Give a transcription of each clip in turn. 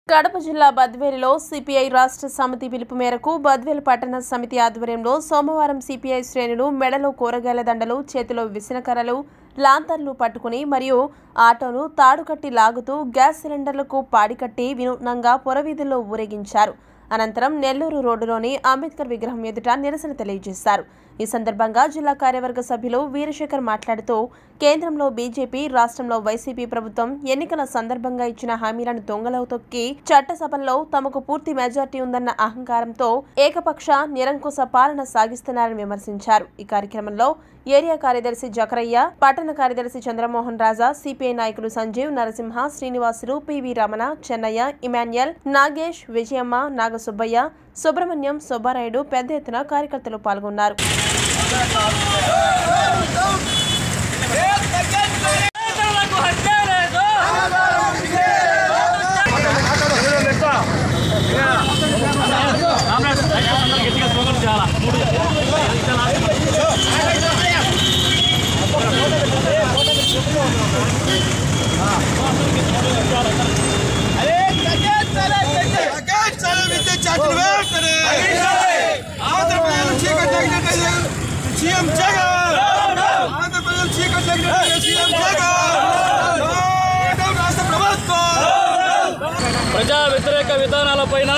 కడప జిల్లా బద్వేలులో సిపిఐ రాష్ట్ర సమితి పిలుపు మేరకు బద్వేలు పట్టణ సమితి ఆధ్వర్యంలో సోమవారం సిపిఐ శ్రేణులు మెడలో కూరగాయల దండలు చేతిలో విసనకర్రలు లాంతర్లు పట్టుకుని మరియు ఆటోను తాడుకట్టి లాగుతూ గ్యాస్ సిలిండర్లకు పాడికట్టి వినూత్నంగా పొరవీధుల్లో ఊరేగించారు అనంతరం నెల్లూరు రోడ్డులోని అంబేద్కర్ విగ్రహం ఎదుట నిరసన తెలియజేశారు ఈ సందర్భంగా జిల్లా కార్యవర్గ సభ్యులు వీరశేఖర్ మాట్లాడుతూ కేంద్రంలో బీజేపీ రాష్ట్రంలో వైసీపీ ప్రభుత్వం ఎన్నికల సందర్భంగా ఇచ్చిన హామీలను దొంగలో తొక్కి చట్టసభల్లో తమకు పూర్తి మెజార్టీ ఉందన్న అహంకారంతో ఏకపక్ష నిరంకుశ పాలన సాగిస్తున్నారని విమర్శించారు ఈ కార్యక్రమంలో ఏరియా కార్యదర్శి జకరయ్య పట్టణ కార్యదర్శి చంద్రమోహన్ రాజా సిపిఐ నాయకులు సంజీవ్ నరసింహ శ్రీనివాసులు పివి రమణ చెన్నయ్య ఇమాన్యుయల్ నాగేష్ విజయమ్మ నాగసుబ్బయ్య సుబ్రహ్మణ్యం సుబ్బారాయుడు పెద్ద ఎత్తున కార్యకర్తలు పాల్గొన్నారు పేదలకు హత్య లేదు అగాచాల విద్య చాటును వేటనే ఆంధ్రప్రదేశ్ చీకటి తగినట్టు సీఎం జగన్ ఆంధ్రప్రదేశ్ చీకటి తగినట్టు సీఎం జగన్ జోడం రాష్ట్ర ప్రభుత్వం ప్రజా వ్యతిరేక విధానాలపైన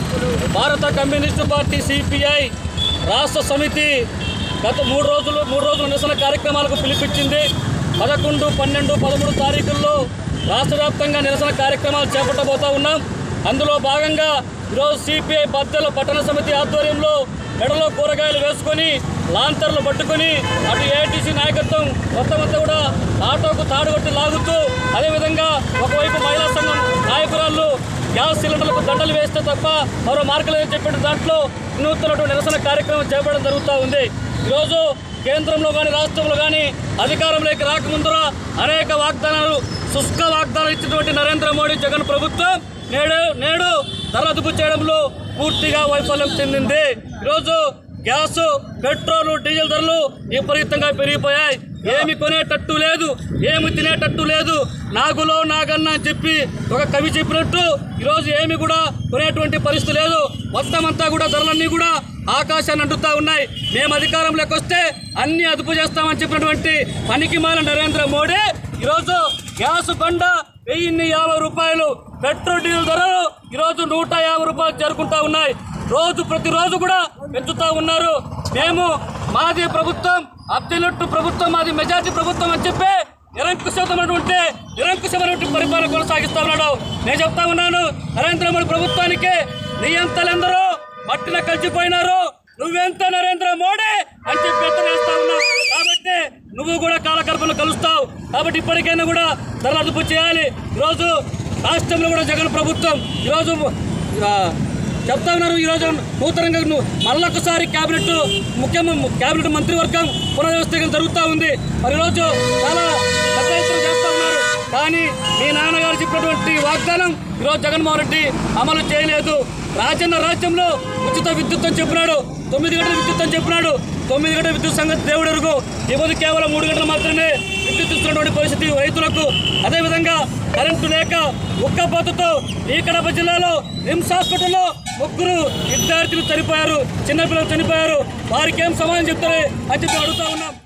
భారత కమ్యూనిస్టు పార్టీ సిపిఐ రాష్ట్ర సమితి గత మూడు రోజులు మూడు రోజుల నిరసన కార్యక్రమాలకు పిలిపించింది పదకొండు పన్నెండు పదమూడు తారీఖుల్లో రాష్ట్ర వ్యాప్తంగా నిరసన కార్యక్రమాలు చేపట్టబోతా ఉన్నాం అందులో భాగంగా ఈరోజు సిపిఐ బద్దెల పట్టణ సమితి ఆధ్వర్యంలో మెడలో కూరగాయలు వేసుకొని లాంతర్లు పట్టుకొని అటు ఏఐటీసీ నాయకత్వం మొత్తం అంతా కూడా ఆటోకు తాడుగొట్టి లాగుతూ అదేవిధంగా ఒకవైపు మహిళా సంఘం నాయకురాళ్ళు గ్యాస్ సిలిండర్లకు దండలు వేస్తే తప్ప మరో మార్గలేదని చెప్పిన దాంట్లో వినూత్నటువంటి నిరసన కార్యక్రమం చేపట్టడం జరుగుతూ ఉంది ఈరోజు కేంద్రంలో కానీ రాష్ట్రంలో కానీ అధికారంలోకి రాకముందర అనేక వాగ్దానాలు శుష్క వాగ్దానాలు ఇచ్చినటువంటి నరేంద్ర మోడీ జగన్ ప్రభుత్వం నేడు నేడు ధర అదుపు చేయడంలో పూర్తిగా వైఫల్యం చెందింది ఈరోజు గ్యాస్ పెట్రోల్ డీజిల్ ధరలు విపరీతంగా పెరిగిపోయాయి ఏమి కొనేటట్టు లేదు ఏమి తినేటట్టు లేదు నాగులో నాగన్న అని చెప్పి ఒక కవి చెప్పినట్టు ఈరోజు ఏమి కూడా కొనేటువంటి పరిస్థితి లేదు మొత్తం అంతా కూడా ధరలన్నీ కూడా ఆకాశాన్ని అంటుతా ఉన్నాయి మేము అధికారంలోకి వస్తే అన్ని అదుపు చేస్తామని చెప్పినటువంటి పనికి మాల నరేంద్ర మోడీ ఈరోజు గ్యాస్ కొండ వెయ్యిన్ని యాభై రూపాయలు పెట్రోల్ డీజిల్ ధరలు ఈరోజు నూట యాభై రూపాయలు చేరుకుంటా ఉన్నాయి రోజు ప్రతిరోజు కూడా పెంచుతా ఉన్నారు మేము మాది ప్రభుత్వం అబ్దులట్టు ప్రభుత్వం మాది మెజార్టీ ప్రభుత్వం అని చెప్పి నిరంకుశమైనటువంటి నిరంకుశమైనటువంటి పరిపాలన కొనసాగిస్తా ఉన్నాడు నేను చెప్తా ఉన్నాను నరేంద్ర మోడీ ప్రభుత్వానికి నియంతలందరూ మట్టిన కలిసిపోయినారు నువ్వెంత నరేంద్ర మోడీ అని చెప్పి ఎత్తనేస్తా ఉన్నావు కాబట్టి నువ్వు కూడా కాలకల్పన కలుస్తావు కాబట్టి ఇప్పటికైనా కూడా ధరలు అదుపు చేయాలి ఈరోజు రాష్ట్రంలో కూడా జగన్ ప్రభుత్వం ఈరోజు ఆ, చెప్తా ఉన్నారు ఈరోజు నూతనంగా ను- మళ్ళొకసారి క్యాబినెట్ ముఖ్యమంత్రి క్యాబినెట్ మంత్రివర్గం పునర్వ్యవస్థీకరణ జరుగుతూ ఉంది మరి ఈరోజు చాలా పెద్ద ఎత్తున చేస్తూ ఉన్నారు కానీ మీ నాన్నగారు చెప్పినటువంటి వాగ్దానం ఈరోజు జగన్మోహన్ రెడ్డి అమలు చేయలేదు రాజన్న రాజ్యంలో ఉచిత విద్యుత్ అని చెప్పినాడు తొమ్మిది గంటల విద్యుత్ అని చెప్పినాడు తొమ్మిది గంటల విద్యుత్ సంగతి దేవుడు ఎరుగు ఈ రోజు కేవలం మూడు గంటలు మాత్రమే విద్యుత్ ఇస్తున్నటువంటి పరిస్థితి రైతులకు అదేవిధంగా కరెంటు లేక ఉక్కపోతతో ఈ కడప జిల్లాలో రిమ్స్ హాస్పిటల్లో ముగ్గురు విద్యార్థులు చనిపోయారు చిన్నపిల్లలు చనిపోయారు వారికి ఏం సమాధానం చెప్తారు అని చెప్పి అడుగుతా ఉన్నాం